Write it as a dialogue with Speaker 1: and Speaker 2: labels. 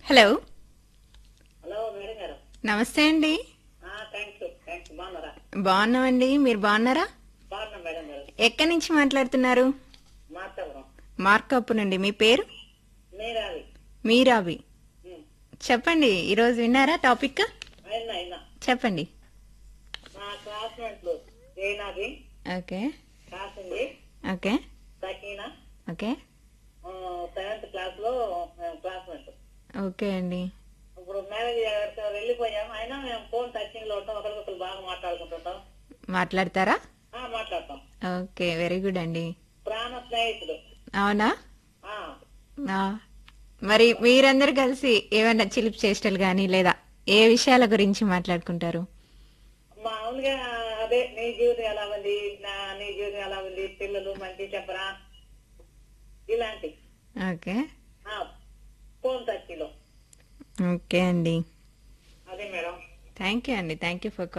Speaker 1: Hello
Speaker 2: hello madam గారు
Speaker 1: నమస్తే అండి
Speaker 2: థ్యాంక్ యూ థ్యాంక్ యూ బాగున్నారా
Speaker 1: బాగున్నామండి మీరు బాగున్నారా
Speaker 2: బాగున్నా మేడం గారు
Speaker 1: ఎక్కడి నుంచి మాట్లాడుతున్నారు
Speaker 2: మాట్లాడదాం
Speaker 1: మార్కప్ నుండి మీ పేరు
Speaker 2: మీరావి
Speaker 1: మీరావి
Speaker 2: ఉమ్.
Speaker 1: చెప్పండి ఈరోజు విన్నారా టాపిక్
Speaker 2: అయినా అయినా
Speaker 1: చెప్పండి
Speaker 2: మా క్లాస్మేట్లు జైనాది
Speaker 1: ఓకే
Speaker 2: కాసింది
Speaker 1: okay
Speaker 2: Sakina
Speaker 1: okay
Speaker 2: seventh class లో క్లాస్మేట్
Speaker 1: ఓకే అండి
Speaker 2: ఇప్పుడు మ్యారేజ్ అయ్యాక వెళ్ళిపోయాం అయినా మేము ఫోన్ టచింగ్ లో ఉంటాం ఒకరికొకరు బాగా మాట్లాడుకుంటుంటాం
Speaker 1: మాట్లాడతారా
Speaker 2: ఆ, మాట్లాడతాం
Speaker 1: ఓకే వెరీ గుడ్ అండి
Speaker 2: ప్రాణ స్నేహితుడు
Speaker 1: అవునా
Speaker 2: ఆ,
Speaker 1: ఆ. మరి మీరందరూ కలిసి ఏమైనా చిలిపి చేష్టలు కానీ లేదా ఏ విషయాల గురించి మాట్లాడుకుంటారు
Speaker 2: మామూలుగా అదే నీ జీవితం ఎలా ఉంది నా నీ జీవితం ఎలా ఉంది పిల్లలు మంచి చెప్పరా ఇలాంటి
Speaker 1: ఓకే
Speaker 2: ఆ, ఫోన్ టచ్లో
Speaker 1: ఓకే అండి
Speaker 2: అదే మేడం
Speaker 1: థ్యాంక్ యూ అండి థ్యాంక్ యూ ఫర్